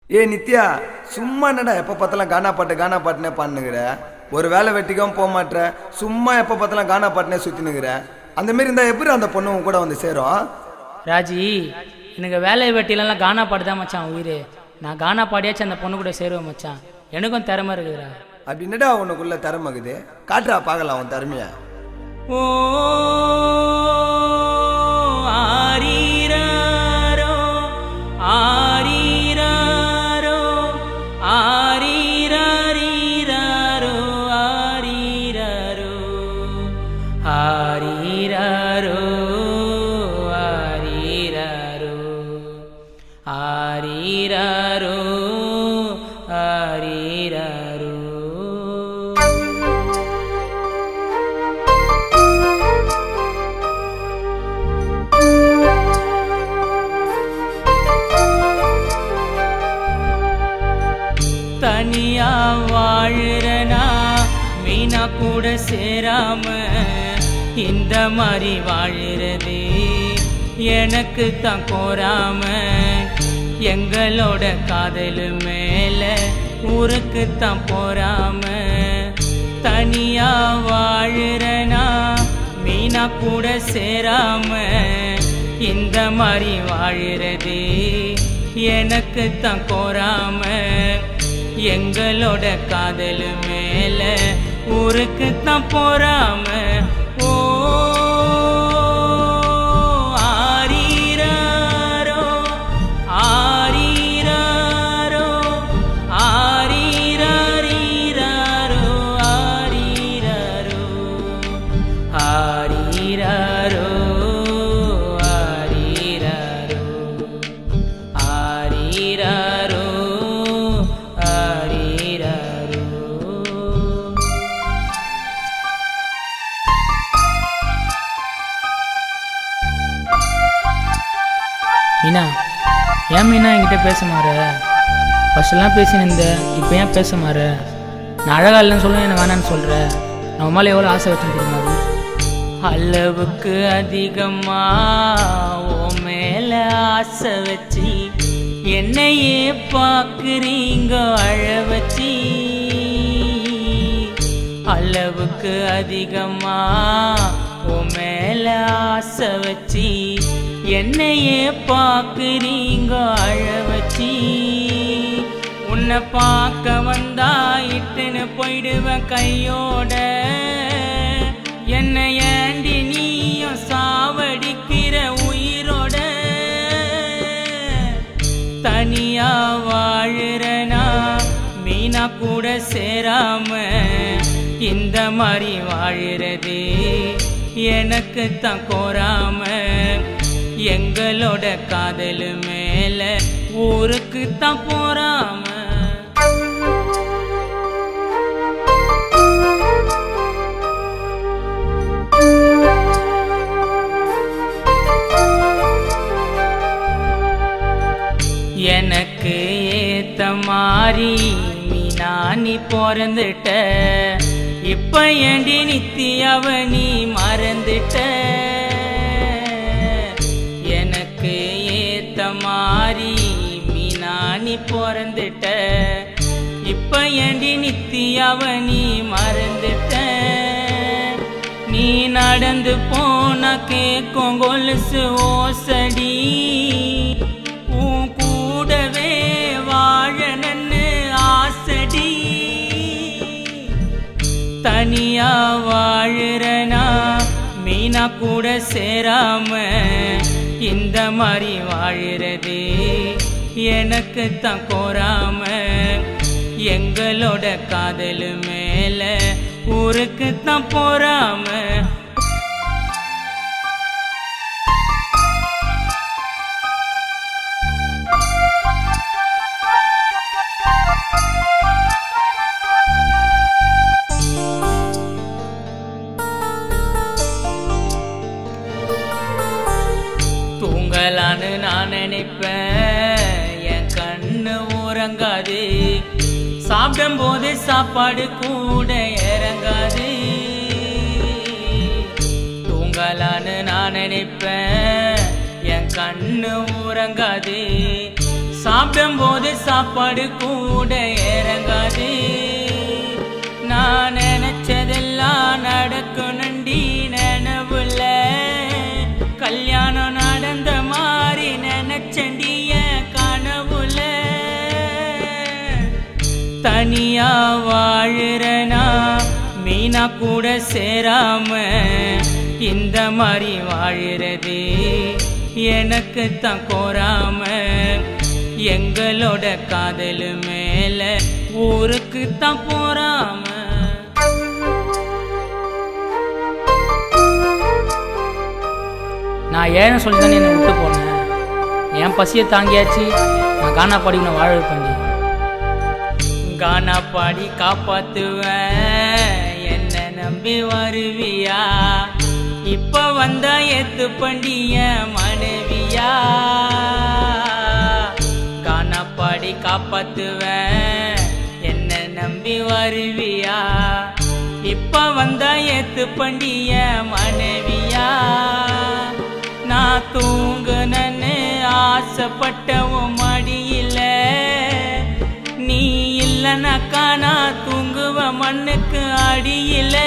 ஏ நித்யா சும்மா என்னடா எப்போ பார்த்தாலும் கானா பாட்டு கானா பாட்டுனே பாடுனுங்கிற ஒரு வேலை வெட்டிக்கவும் போக மாட்ற சும்மா எப்போ பார்த்தாலும் கானா பாட்டுனே சுற்றினுங்கிற அந்த மாரி இருந்தால் எப்படி அந்த பொண்ணு உன் கூட வந்து சேரும் ராஜி எனக்கு வேலை வெட்டிலலாம் கானா பாட்டு தான் மச்சான் உயிர் நான் கானா பாடியாச்சும் அந்த பொண்ணு கூட சேருவேன் மச்சான் எனக்கும் திறமை இருக்குதுடா அப்படி என்னடா உனக்குள்ள திறமைக்குது காட்டுறா பார்க்கலாம் உன் திறமைய ஓ ஆரீராரோ ஆரீராரோ ஆரீராரீராரோ ஆரீராரோ ஆரீராரோ ஆரீராரோ ஆரீராரோ ஆரீராரோ தனியா வாழுறனா மீனா கூட சேராம இந்த மாதிரி வாழுறது எனக்கு தான் கோராம எங்களோட காதல் மேல ஊருக்கு தான் போறாம தனியா வாழுறனா மீனா கூட சேராம இந்த மாதிரி வாழுறது எனக்கு தான் கோராம எங்களோட காதல் மேல ஊருக்கு தான் போறாம ஓ ஆரீராரோ ஆரீராரோ ஆரீராரீராரோ ஆரீராரோ ஆரீராரோ ஆரீராரோ ஆரீராரோ ஆரீராரோ மீனா ஏன் மீனா என்கிட்ட பேச மாற ஃபர்ஸ்ட்லாம் பேசினிருந்த இப்போ ஏன் பேச மாற நான் அழகா இல்லைன்னு சொல்ல என்ன வேணான்னு சொல்கிற நான் உன் மேலே எவ்வளோ ஆசை வச்சேன் தெரியுமா அது? அளவுக்கு அதிகமா உன் மேல ஆசை வச்சு என்னையே பார்க்குறீங்க அழ வச்சு அளவுக்கு அதிகமா உன் மேல ஆசை வச்சு என்னையே பார்க்குறீங்க அழ வச்சு உன்னை பார்க்க வந்தா இட்டுன்னு போயிடுவேன் கையோட என்னை ஏண்டி நீயும் சாவடிக்கிற உயிரோட தனியா வாழுறனா மீனா கூட சேராம இந்த மாதிரி வாழுறது எனக்கு தான் கோராம எங்களோட காதல் மேல ஊருக்கு தான் போறாம எனக்கு ஏத்த மாதிரி மீனா நீ பிறந்துட்ட இப்ப ஏண்டி நித்தியாவ நீ மறந்துட்ட எனக்கு ஏத்த மாதிரி மீனா நீ பிறந்துட்ட இப்ப ஏண்டி நித்தியாவ நீ மறந்துட்ட நீ நடந்து போன கேக்கும் கொலுசு ஓசடி உன் கூடவே வாழணுன்னு ஆசடி தனியா வாழுறனா மீனா கூட சேராம இந்த மாதிரி வாழுறது எனக்கு தான் கோராம எங்களோட காதல் மேல ஊருக்கு தான் போறாம தூங்கலான்னு நான் நினைப்பேன் என் கண்ணு உறங்காது சாப்பிடும் போது சாப்பாடு கூட இறங்காது தூங்கலான்னு நான் நினைப்பேன் என் கண்ணு உறங்காது சாப்பிடும்போது சாப்பாடு கூட இறங்காது நான் நினைச்சதெல்லாம் நடக்கணுண்டி நினைவுல கல்யாணம் நடந்த மாதிரி நினைச்சண்டிய கனவுல தனியா வாழுறனா மீனா கூட சேராம இந்த மாதிரி வாழுறது எனக்கு தான் கோராம எங்களோட காதல் மேல ஊருக்கு தான் போறாம நான் ஏன்னு சொல்லி தானே என்னை விட்டு போனேன் என் பசியை தாங்கியாச்சு நான் கானா பாடி நான் வாழ வைப்பேன்டி கானா பாடி காப்பாத்துவேன் என்ன நம்பி வருவியா இப்ப வந்தா எத்து பண்டிய மனைவியா கானா பாடி காப்பாத்துவேன் என்ன நம்பி வருவியா இப்ப வந்தா எத்து பண்டிய மனைவியா நான் தூங்குனன்னு ஆசைப்பட்ட உன் மடியில நீ இல்லைனாக்கா நான் தூங்குவ மண்ணுக்கு அடியில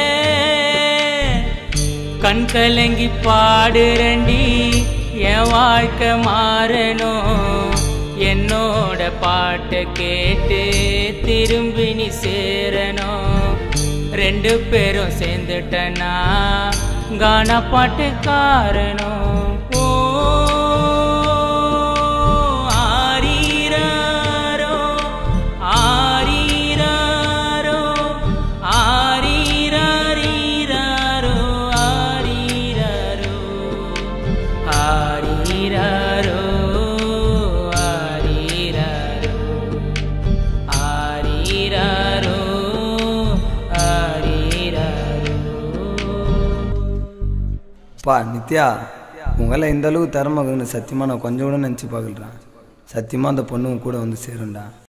கண் கலங்கி பாடுறண்டி என் வாழ்க்கை மாறணும் என்னோட பாட்டை கேட்டு திரும்பி நீ சேரணும் ரெண்டு பேரும் சேர்ந்துட்டனா கானா பாட்டு காரணம் ஓ ஆரீராரோ ஆரீராரோ ஆரீராரீராரோ ஆரீராரோ ஆரீராரோ ஆரீராரோ ஆரீராரோ ஆரீராரோ பா நித்யா உங்களை இந்த அளவுக்கு திறமை இருக்குன்னு சத்தியமாக நான் கொஞ்சம் கூட நினச்சி பார்க்கலடா சத்தியமாக அந்த பொண்ணு உன் கூட வந்து சேரும்டா